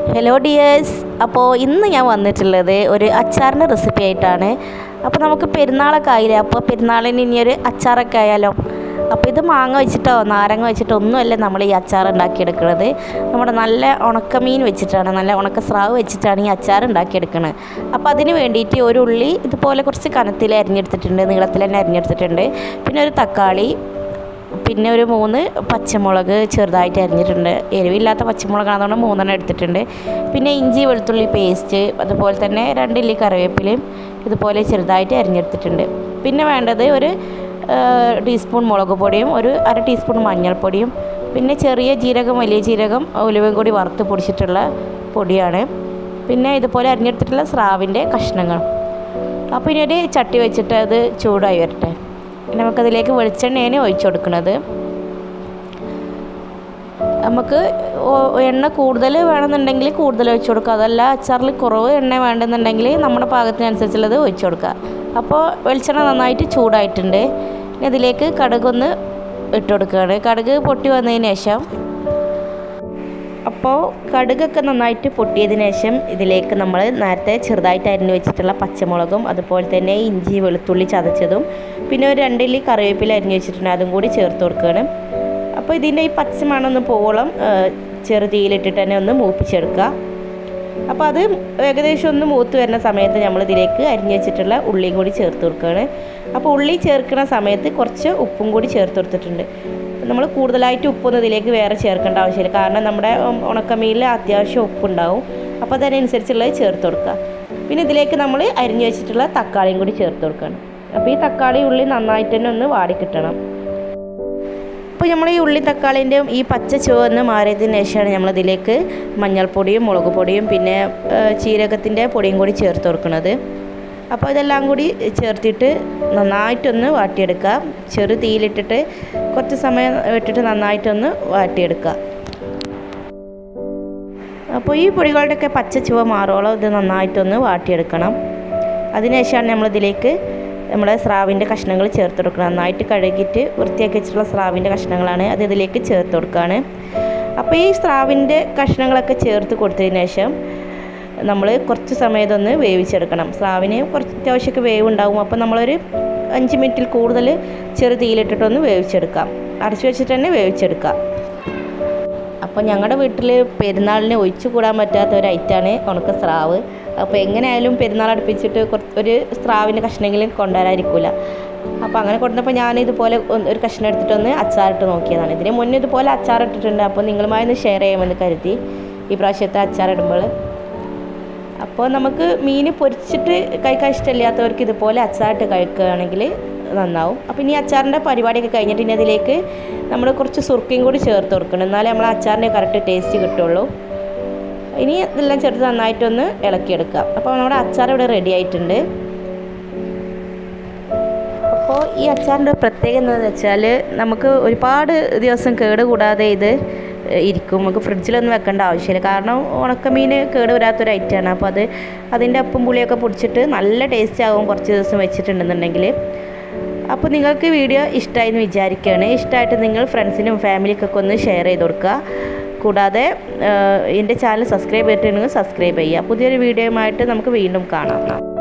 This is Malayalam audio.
ഹലോ ഡിയേഴ്സ് അപ്പോൾ ഇന്ന് ഞാൻ വന്നിട്ടുള്ളത് ഒരു അച്ചാറിൻ്റെ റെസിപ്പി ആയിട്ടാണ് അപ്പോൾ നമുക്ക് പെരുന്നാളൊക്കെ ആയില്ലേ അപ്പോൾ പെരുന്നാളിന് ഇനി ഒരു അച്ചാറൊക്കെ ആയാലോ അപ്പോൾ ഇത് മാങ്ങ വെച്ചിട്ടോ നാരങ്ങ വെച്ചിട്ടോ ഒന്നുമല്ല നമ്മൾ ഈ അച്ചാർ ഉണ്ടാക്കിയെടുക്കുന്നത് നമ്മുടെ നല്ല ഉണക്കമീൻ വെച്ചിട്ടാണ് നല്ല ഉണക്ക സ്രാവ് വെച്ചിട്ടാണ് ഈ അച്ചാർ ഉണ്ടാക്കിയെടുക്കുന്നത് അപ്പോൾ അതിന് വേണ്ടിയിട്ട് ഒരു ഉള്ളി ഇതുപോലെ കുറച്ച് കനത്തിൽ അരിഞ്ഞെടുത്തിട്ടുണ്ട് നീളത്തിൽ തന്നെ അരിഞ്ഞെടുത്തിട്ടുണ്ട് പിന്നെ ഒരു തക്കാളി പിന്നെ ഒരു മൂന്ന് പച്ചമുളക് ചെറുതായിട്ട് അരിഞ്ഞിട്ടുണ്ട് എരിവില്ലാത്ത പച്ചമുളകാണെന്നുകൊണ്ട് മൂന്നെണ്ണം എടുത്തിട്ടുണ്ട് പിന്നെ ഇഞ്ചി വെളുത്തുള്ളി പേസ്റ്റ് അതുപോലെ തന്നെ രണ്ട് ഇല്ലി കറിവേപ്പിലയും ഇതുപോലെ ചെറുതായിട്ട് അരിഞ്ഞെടുത്തിട്ടുണ്ട് പിന്നെ വേണ്ടത് ഒരു ടീസ്പൂൺ മുളക് പൊടിയും ഒരു അര ടീസ്പൂൺ മഞ്ഞൾപ്പൊടിയും പിന്നെ ചെറിയ ജീരകം വലിയ ജീരകം ഉലുവയും കൂടി വറുത്ത് പൊടിച്ചിട്ടുള്ള പൊടിയാണ് പിന്നെ ഇതുപോലെ അരിഞ്ഞെടുത്തിട്ടുള്ള സ്രാവിൻ്റെ കഷ്ണങ്ങൾ അപ്പോൾ ഇനി ഒരു ചട്ടി വെച്ചിട്ട് അത് ചൂടായി വരട്ടെ നമുക്കതിലേക്ക് വെളിച്ചെണ്ണയാണ് ഒഴിച്ചു കൊടുക്കുന്നത് നമുക്ക് എണ്ണ കൂടുതൽ വേണമെന്നുണ്ടെങ്കിൽ കൂടുതൽ ഒഴിച്ചു കൊടുക്കുക അതല്ല അച്ചാറിൽ കുറവ് എണ്ണ വേണ്ടെന്നുണ്ടെങ്കിൽ നമ്മുടെ പാകത്തിനനുസരിച്ചുള്ളത് ഒഴിച്ചു കൊടുക്കുക അപ്പോൾ വെളിച്ചെണ്ണ നന്നായിട്ട് ചൂടായിട്ടുണ്ട് ഇനി അതിലേക്ക് കടുകൊന്ന് ഇട്ട് കൊടുക്കുകയാണ് കടുക് പൊട്ടി വന്നതിന് ശേഷം അപ്പോൾ കടുകൊക്കെ നന്നായിട്ട് പൊട്ടിയതിന് ശേഷം ഇതിലേക്ക് നമ്മൾ നേരത്തെ ചെറുതായിട്ട് അരിഞ്ഞ് വെച്ചിട്ടുള്ള പച്ചമുളകും അതുപോലെ തന്നെ ഇഞ്ചി വെളുത്തുള്ളി ചതച്ചതും പിന്നെ ഒരു രണ്ടില്ലി കറിവേപ്പില അരിഞ്ഞ് വെച്ചിട്ടുണ്ട് അതും കൂടി ചേർത്ത് കൊടുക്കുകയാണ് അപ്പോൾ ഇതിൻ്റെ ഈ പച്ചമണമൊന്ന് പോളം ചെറു തീയിലിട്ടിട്ട് തന്നെ ഒന്ന് മൂപ്പിച്ചെടുക്കുക അപ്പോൾ അത് ഏകദേശം ഒന്ന് മൂത്ത് വരുന്ന സമയത്ത് നമ്മൾ ഇതിലേക്ക് അരിഞ്ഞ് വെച്ചിട്ടുള്ള ഉള്ളിയും കൂടി ചേർത്ത് കൊടുക്കുകയാണ് അപ്പോൾ ഉള്ളി ചേർക്കുന്ന സമയത്ത് കുറച്ച് ഉപ്പും കൂടി ചേർത്ത് കൊടുത്തിട്ടുണ്ട് നമ്മൾ കൂടുതലായിട്ട് ഉപ്പൊന്നും ഇതിലേക്ക് വേറെ ചേർക്കേണ്ട ആവശ്യമില്ല കാരണം നമ്മുടെ ഉണക്കമീനിൽ അത്യാവശ്യം ഉപ്പുണ്ടാവും അപ്പോൾ അതിനനുസരിച്ചുള്ളത് ചേർത്ത് കൊടുക്കുക പിന്നെ ഇതിലേക്ക് നമ്മൾ അരിഞ്ഞു വെച്ചിട്ടുള്ള തക്കാളിയും കൂടി ചേർത്ത് കൊടുക്കണം അപ്പോൾ ഈ തക്കാളി ഉള്ളി നന്നായിട്ട് തന്നെ ഒന്ന് വാടി കിട്ടണം അപ്പോൾ നമ്മൾ ഈ ഉള്ളി തക്കാളിൻ്റെയും ഈ പച്ച ചുവന്ന് മാറിയതിന് ശേഷമാണ് നമ്മളിതിലേക്ക് മഞ്ഞൾപ്പൊടിയും മുളക് പൊടിയും പിന്നെ ചീരകത്തിൻ്റെ പൊടിയും കൂടി ചേർത്ത് കൊടുക്കുന്നത് അപ്പോൾ ഇതെല്ലാം കൂടി ചേർത്തിട്ട് നന്നായിട്ടൊന്ന് വാട്ടിയെടുക്കുക ചെറു തീയിലിട്ടിട്ട് കുറച്ച് സമയം ഇട്ടിട്ട് നന്നായിട്ടൊന്ന് വാട്ടിയെടുക്കുക അപ്പോൾ ഈ പൊടികളുടെയൊക്കെ പച്ച ചുവ മാറോളം ഇത് നന്നായിട്ടൊന്ന് വാട്ടിയെടുക്കണം അതിനുശേഷമാണ് നമ്മളിതിലേക്ക് നമ്മുടെ സ്രാവിൻ്റെ കഷ്ണങ്ങൾ ചേർത്ത് കൊടുക്കണം നന്നായിട്ട് കഴുകിയിട്ട് വൃത്തിയാക്കി വെച്ചിട്ടുള്ള സ്രാവിൻ്റെ കഷ്ണങ്ങളാണ് അത് ഇതിലേക്ക് ചേർത്ത് കൊടുക്കുകയാണ് അപ്പോൾ ഈ സ്രാവിൻ്റെ കഷ്ണങ്ങളൊക്കെ ചേർത്ത് കൊടുത്തതിന് ശേഷം നമ്മൾ കുറച്ച് സമയം ഇതൊന്ന് വേവിച്ചെടുക്കണം സ്രാവിന് കുറച്ച് അത്യാവശ്യമൊക്കെ വേവ് ഉണ്ടാവും അപ്പോൾ നമ്മളൊരു അഞ്ച് മിനിറ്റിൽ കൂടുതൽ ചെറു തീയിലിട്ടിട്ടൊന്ന് വേവിച്ചെടുക്കാം അടച്ചു വെച്ചിട്ട് തന്നെ വേവിച്ചെടുക്കാം അപ്പോൾ ഞങ്ങളുടെ വീട്ടിൽ പെരുന്നാളിന് ഒഴിച്ചു കൂടാൻ പറ്റാത്ത ഒരു ഐറ്റാണ് ഉണക്ക സ്രാവ് അപ്പോൾ എങ്ങനെയായാലും പെരുന്നാൾ അടുപ്പിച്ചിട്ട് കുറച്ച് ഒരു സ്രാവിൻ്റെ കഷ്ണമെങ്കിലും കൊണ്ടുവരാതിരിക്കില്ല അപ്പോൾ അങ്ങനെ കൊണ്ടുവന്നപ്പോൾ ഞാൻ ഇതുപോലെ ഒരു കഷ്ണം എടുത്തിട്ടൊന്ന് അച്ചാറിട്ട് നോക്കിയതാണ് ഇതിന് മുന്നേ ഇതുപോലെ അച്ചാറിട്ടിട്ടുണ്ട് അപ്പോൾ നിങ്ങളുമായി ഒന്ന് ഷെയർ ചെയ്യാമെന്ന് കരുതി ഈ പ്രാവശ്യത്തെ അച്ചാറിടുമ്പോൾ അപ്പോൾ നമുക്ക് മീൻ പൊരിച്ചിട്ട് കഴിക്കാൻ ഇഷ്ടമില്ലാത്തവർക്ക് ഇതുപോലെ അച്ചാറിട്ട് കഴിക്കുകയാണെങ്കിൽ നന്നാവും അപ്പോൾ ഇനി അച്ചാറിൻ്റെ പരിപാടിയൊക്കെ കഴിഞ്ഞിട്ട് ഇനി അതിലേക്ക് നമ്മൾ കുറച്ച് സുർക്കയും കൂടി ചേർത്ത് കൊടുക്കണം എന്നാലേ നമ്മൾ അച്ചാറിൻ്റെ കറക്റ്റ് ടേസ്റ്റ് കിട്ടുള്ളൂ ഇനി ഇതെല്ലാം ചേർത്ത് നന്നായിട്ടൊന്ന് ഇളക്കിയെടുക്കാം അപ്പോൾ നമ്മുടെ അച്ചാർ ഇവിടെ റെഡി ആയിട്ടുണ്ട് അപ്പോൾ ഈ അച്ചാറിൻ്റെ പ്രത്യേകത എന്താണെന്ന് വെച്ചാൽ നമുക്ക് ഒരുപാട് ദിവസം കേട് കൂടാതെ ഇത് ഇരിക്കും നമുക്ക് ഫ്രിഡ്ജിലൊന്നും വെക്കേണ്ട ആവശ്യമില്ല കാരണം ഉണക്കമീൻ കേട് വരാത്തൊരു ഐറ്റമാണ് അപ്പോൾ അത് അതിൻ്റെ ഉപ്പും പുളിയൊക്കെ പൊടിച്ചിട്ട് നല്ല ടേസ്റ്റ് ആകും കുറച്ച് ദിവസം വെച്ചിട്ടുണ്ടെന്നുണ്ടെങ്കിൽ അപ്പോൾ നിങ്ങൾക്ക് വീഡിയോ ഇഷ്ടമായി എന്ന് വിചാരിക്കുകയാണ് ഇഷ്ടമായിട്ട് നിങ്ങൾ ഫ്രണ്ട്സിനും ഫാമിലിക്കൊക്കെ ഒന്ന് ഷെയർ ചെയ്ത് കൊടുക്കുക കൂടാതെ എൻ്റെ ചാനൽ സബ്സ്ക്രൈബ് ചെയ്തിട്ടുണ്ടെങ്കിൽ സബ്സ്ക്രൈബ് ചെയ്യുക പുതിയൊരു വീഡിയോയുമായിട്ട് നമുക്ക് വീണ്ടും കാണാം